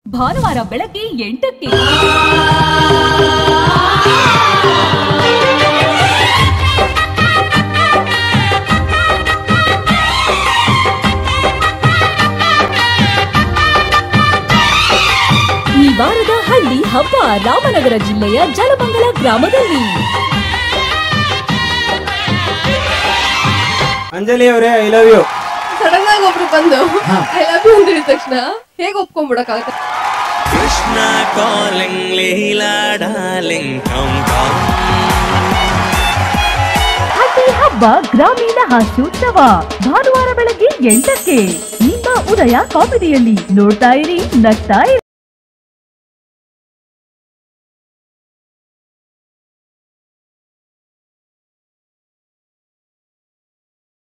ಭಾನುವಾರ ಬೆಳಗ್ಗೆ ಎಂಟಕ್ಕೆ ಈ ವಾರದ ಹಳ್ಳಿ ಹಬ್ಬ ರಾಮನಗರ ಜಿಲ್ಲೆಯ ಜಲಮಂಗಲ ಗ್ರಾಮದಲ್ಲಿ ಅಂಜಲಿ ಅವರೇ ಐ ಲವ್ ಯು ಸಡನ್ ಆಗಿ ಒಬ್ರು ಬಂದು ಐ ಲವ್ ಯು ಅಂತ ಹೇಳಿದ ತಕ್ಷಣ ಹೇಗೆ ಒಪ್ಕೊಂಡ್ಬಿಡಕ್ಕಾಗತ್ತೆ Krishna calling, Leela darling, come come. ಹಳ್ಳಿ ಹಬ್ಬ ಗ್ರಾಮೀಣ ಹಾಸ್ಯೋತ್ಸವ ಭಾನುವಾರ ಬೆಳಗ್ಗೆ ಎಂಟಕ್ಕೆ ನಿಮ್ಮ ಉದಯ ಕಾಮಿಡಿಯಲ್ಲಿ ನೋಡ್ತಾ ಇರಿ ನಗ್ತಾ ಇರಿ